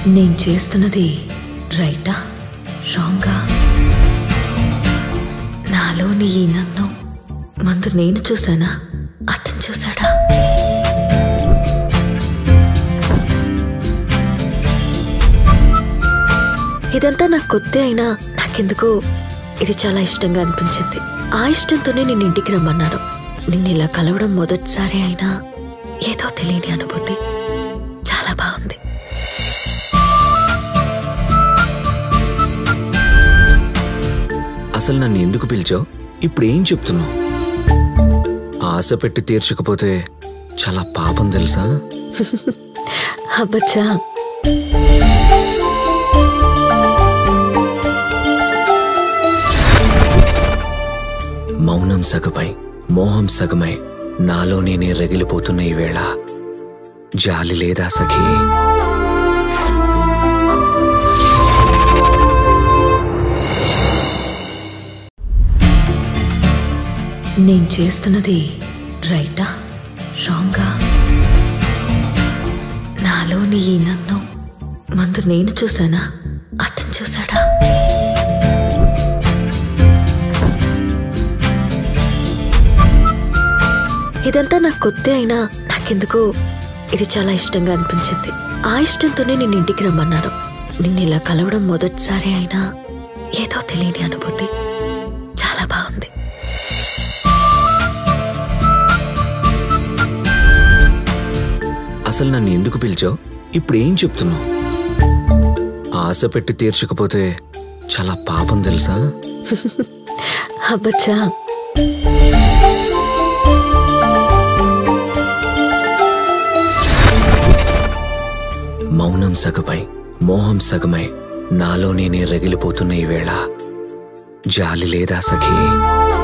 నేను చేస్తున్నది రైటా రాంగా నాలోని ఈ నన్ను ముందు నేను చూసానా అతను చూసాడా ఇదంతా నాకు కొత్త అయినా నాకెందుకో ఇది చాలా ఇష్టంగా అనిపించింది ఆ ఇష్టంతోనే నేను ఇంటికి రమ్మన్నాను నిన్ను ఇలా కలవడం మొదటిసారి అయినా ఏదో తెలియని అనుభూతి చాలా బాగుంది అసలు నన్ను ఎందుకు పిలిచావు ఇప్పుడు ఏం చెప్తున్నావు ఆశ పెట్టి తీర్చకపోతే చాలా పాపం తెలుసా అబ్బచ్చా మౌనం సగమై మోహం సగమై నాలో నేనే రగిలిపోతున్న ఈ వేళ జాలి లేదా సఖీ నేను చేస్తున్నది రైటా రాంగా నాలోని ఈ నన్ను ముందు నేను చూసానా అతను చూసాడా ఇదంతా నాకు కొత్త అయినా నాకెందుకో ఇది చాలా ఇష్టంగా అనిపించింది ఆ ఇష్టంతోనే నేను ఇంటికి రమ్మన్నాను నిన్ను ఇలా కలవడం మొదటిసారి అయినా ఏదో తెలియని అనుభూతి చాలా బాగుంది అసలు నన్ను ఎందుకు పిలిచావు ఇప్పుడు ఏం చెప్తున్నావు ఆశ పెట్టి తీర్చకపోతే చాలా పాపం తెలుసా అబ్బచ్చా మౌనం సగమై మోహం సగమై నాలో నేనే రగిలిపోతున్న ఈ వేళ జాలి లేదా సఖీ